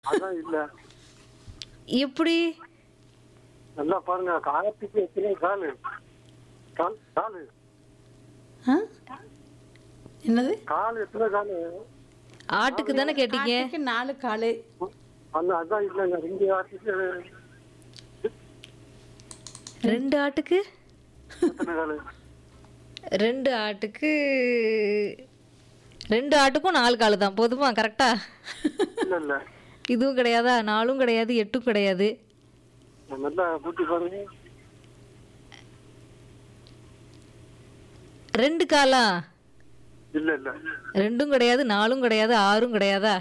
அதான் இல்ல எப்படி நல்லா பாருங்க காலத்துக்கு எத்தனை காலு கால் காலு ஆ? என்னது கால் எத்தனை காலு ஆட்டுக்கு தானே கேட்டீங்க ஆட்டுக்கு நாலு காலு அந்த அதான் இல்லைங்க ரெண்டு வாரத்துக்கு ரெண்டு ஆட்டுக்கு எத்தனை காலு ரெண்டு ஆட்டுக்கு ரெண்டு ஆட்டுக்கும் நாலு காலு தான் போதுமா கரெக்டா இல்ல இல்ல இதுவும் கிடையாதா நாலும் கிடையாது எட்டும் கிடையாது நல்லா கூட்டி பாருங்க ரெண்டு காலா இல்ல இல்ல ரெண்டும் கிடையாது நாலும் கிடையாது ஆறும் கிடையாதா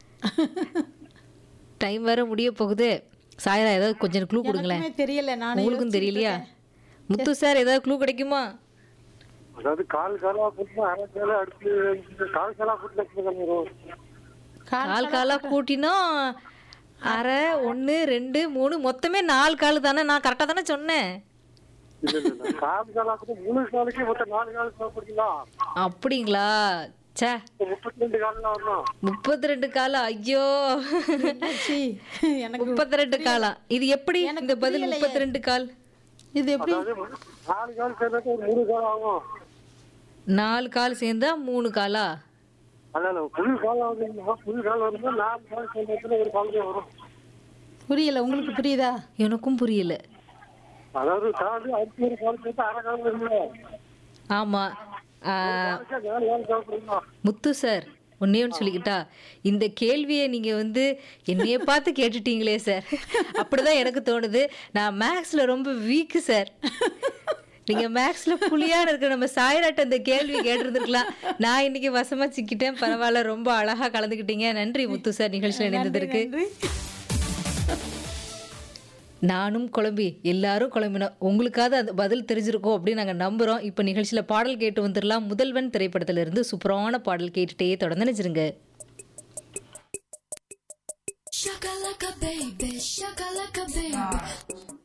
டைம் வேற முடிய போகுது சாயரா ஏதாவது கொஞ்சம் க்ளூ கொடுங்களேன் எனக்குமே தெரியல நானே உங்களுக்கும் தெரியலையா முத்து சார் ஏதாவது க்ளூ கிடைக்குமா அதாவது கால் காலா போட்டு அரை காலா அடுத்து கால் காலா போட்டு எத்தனை கால் வரும் கால் கால் காலா கூட்டினா அரை ஒன்று ரெண்டு மூணு மொத்தமே நாலு கால் தானே நான் கரெக்டாக தானே சொன்னேன் இல்ல இல்ல இல்ல கால் காலா கூட மூணு காலுக்கு மொத்தம் நாலு கால் சாப்பிடுறீங்களா அப்படிங்களா ச்சே முப்பத்தி ரெண்டு கால்லாம் வரணும் முப்பத்தி ரெண்டு காலா ஐயோ என்னாச்சு? எனக்கு முப்பத்தி ரெண்டு காலா இது எப்படி இந்த பதில் முப்பத்தி ரெண்டு கால் இது எப்படி அதாவது நாலு கால் சேர்ந்தாக்க ஒரு மூணு கால் ஆகும் நாலு கால் சேர்ந்தா மூணு காலா அதான் புது காலம் வந்து புது காலம் வரும்போது நாலு கால் சேர்ந்ததுல ஒரு கால் தான் வரும் புரியல உங்களுக்கு புரியுதா எனக்கும் புரியல அதாவது கால் அடுத்து ஒரு கால் சேர்த்து அரை கால் வரும்ல ஆமா ஆ, அதுக்கே நாலு கால் சாப்பிடுறீங்களா முத்து சார் ஒன்னே ஒன்று சொல்லிக்கிட்டா இந்த கேள்வியை நீங்க வந்து என்னைய பார்த்து கேட்டுட்டீங்களே சார் அப்படிதான் எனக்கு தோணுது நான் மேக்ஸ்ல ரொம்ப வீக்கு சார் நீங்க மேக்ஸ்ல புலியான இருக்க நம்ம சாயராட்ட இந்த கேள்வி கேட்டிருந்திருக்கலாம் நான் இன்னைக்கு வசமா சிக்கிட்டேன் பரவாயில்ல ரொம்ப அழகா கலந்துக்கிட்டீங்க நன்றி முத்து சார் நிகழ்ச்சியில் இணைந்ததற்கு நன்றி நானும் குழம்பி எல்லாரும் குழம்பினோம் உங்களுக்காவது அந்த பதில் தெரிஞ்சிருக்கும் அப்படின்னு நாங்கள் நம்புகிறோம் இப்போ நிகழ்ச்சியில் பாடல் கேட்டு வந்துடலாம் முதல்வன் திரைப்படத்திலிருந்து சூப்பரான பாடல் கேட்டுட்டே தொடர்ந்து நினைச்சிருங்க Shakalaka baby, shakalaka baby.